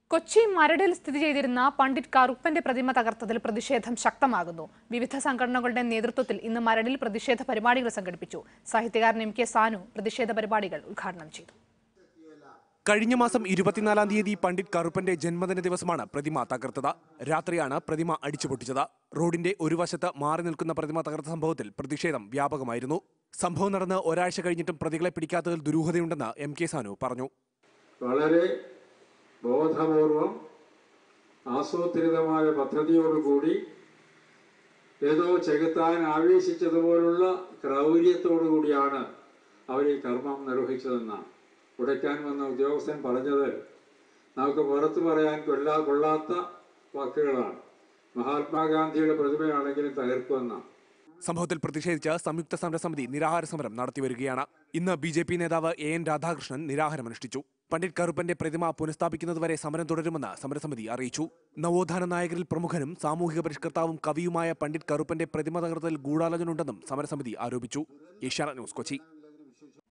കൊച്ചി മരടിൽ സ്ഥിതി ചെയ്തിരുന്ന പണ്ഡിറ്റ് കറുപ്പന്റെ പ്രതിമ തകർത്തതിൽ പ്രതിഷേധം ശക്തമാകുന്നു വിവിധ സംഘടനകളുടെ നേതൃത്വത്തിൽ ഇന്ന് മരടിൽ പ്രതിഷേധ പരിപാടികൾ സംഘടിപ്പിച്ചു സാഹിത്യകാരൻ എം കെ സാനു പ്രതിഷേധ പരിപാടികൾ ഉദ്ഘാടനം ചെയ്തു കഴിഞ്ഞ മാസം ഇരുപത്തിനാലാം തീയതി പണ്ഡിറ്റ് കറുപ്പന്റെ ജന്മദിന ദിവസമാണ് പ്രതിമ തകർത്തത് രാത്രിയാണ് പ്രതിമ അടിച്ചുപൊട്ടിച്ചത് റോഡിന്റെ ഒരു വശത്ത് മാറി നിൽക്കുന്ന പ്രതിമ തകർത്ത സംഭവത്തിൽ പ്രതിഷേധം വ്യാപകമായിരുന്നു സംഭവം നടന്ന് ഒരാഴ്ച കഴിഞ്ഞിട്ടും പ്രതികളെ പിടിക്കാത്തതിൽ ദുരൂഹതയുണ്ടെന്ന് എം കെ സാനു പറഞ്ഞു വളരെ ബോധപൂർവം ആസൂത്രിതമായ പദ്ധതിയോടുകൂടി ഏതോ ചെകുത്താൻ ആവേശിച്ചതുപോലുള്ള ക്രൗര്യത്തോടു കൂടിയാണ് അവർ ഈ കർമ്മം നിർവഹിച്ചതെന്നാണ് ഉടയ്ക്കാൻ വന്ന ഉദ്യോഗസ്ഥൻ പറഞ്ഞത് നമുക്ക് പുറത്തു പറയാൻ കൊല്ലാ കൊള്ളാത്ത വാക്കുകളാണ് മഹാത്മാഗാന്ധിയുടെ പ്രതിമയാണെങ്കിലും തകർക്കുമെന്നാണ് സംഭവത്തിൽ പ്രതിഷേധിച്ച് സംയുക്ത സമരസമിതി നിരാഹാര സമരം നടത്തിവരികയാണ് ഇന്ന് ബി ജെ പി നേതാവ് എ എൻ രാധാകൃഷ്ണൻ നിരാഹാരമനുഷ്ഠിച്ചു പണ്ഡിറ്റ് കറുപ്പന്റെ പ്രതിമ പുനഃസ്ഥാപിക്കുന്നതുവരെ സമരം തുടരുമെന്ന് സമരസമിതി അറിയിച്ചു നവോത്ഥാന നായകരിൽ പ്രമുഖനും സാമൂഹിക പരിഷ്കർത്താവും കവിയുമായ പണ്ഡിറ്റ് കറുപ്പന്റെ പ്രതിമ തകർത്തൽ ഗൂഢാലോചന ഉണ്ടെന്നും സമരസമിതി ആരോപിച്ചു ഏഷ്യാനെറ്റ് ന്യൂസ് കൊച്ചി